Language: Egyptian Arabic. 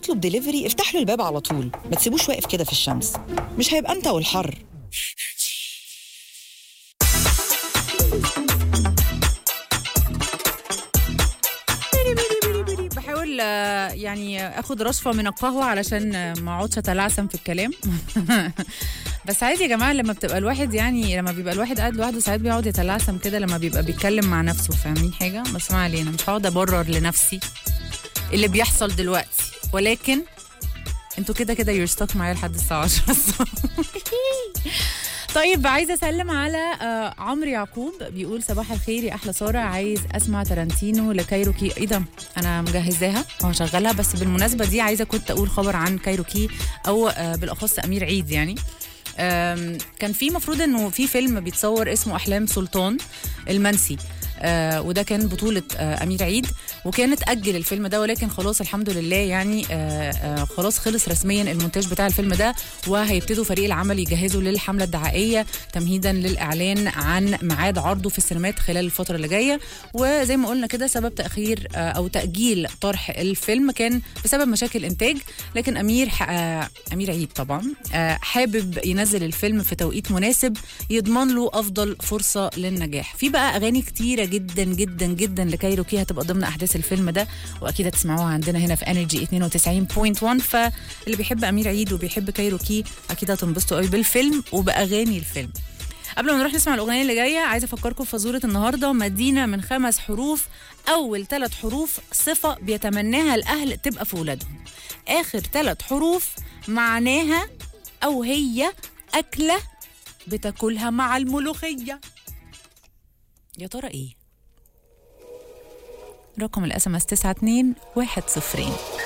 يطلب دليفري افتح له الباب على طول ما تسيبوش واقف كده في الشمس مش هيبقى انت والحر بحاول آه، يعني اخد رشفه من القهوه علشان آه، ما اقعدش اتلعثم في الكلام بس عادي يا جماعه لما بتبقى الواحد يعني لما بيبقى الواحد قاعد لوحده ساعات بيقعد يتلعثم كده لما بيبقى بيتكلم مع نفسه فاهمين حاجه بس ما علينا مش هقعد ابرر لنفسي اللي بيحصل دلوقتي ولكن انتوا كده كده يور ستوك معايا لحد الساعه 10 الصبح. طيب عايزه اسلم على آه عمرو يعقوب بيقول صباح الخير يا احلى ساره عايز اسمع تارانتينو لكايروكي ايه ده انا مجهزاها وهشغلها بس بالمناسبه دي عايزه كنت اقول خبر عن كايروكي او آه بالاخص امير عيد يعني آم، كان في مفروض انه في فيلم بيتصور اسمه احلام سلطان المنسي آه وده كان بطولة آه أمير عيد وكانت أجل الفيلم ده ولكن خلاص الحمد لله يعني آه آه خلاص خلص رسميا المونتاج بتاع الفيلم ده وهيبتدوا فريق العمل يجهزوا للحملة الدعائية تمهيدا للإعلان عن ميعاد عرضه في السينمات خلال الفترة اللي جاية وزي ما قلنا كده سبب تأخير آه أو تأجيل طرح الفيلم كان بسبب مشاكل إنتاج لكن أمير ح- آه أمير عيد طبعا آه حابب ينزل الفيلم في توقيت مناسب يضمن له افضل فرصه للنجاح في بقى اغاني كتيره جدا جدا جدا لكايروكي هتبقى ضمن احداث الفيلم ده واكيد هتسمعوها عندنا هنا في انرجي 92.1 فاللي بيحب امير عيد وبيحب كايروكي اكيد هتنبسطوا قوي بالفيلم وباغاني الفيلم قبل ما نروح نسمع الاغنيه اللي جايه عايزه افكركم في فزوره النهارده مدينه من خمس حروف اول ثلاث حروف صفه بيتمناها الاهل تبقى في ولادهم اخر ثلاث حروف معناها او هي اكله بتاكلها مع الملوخيه يا ترى ايه رقم الاس ام اس 92 1 0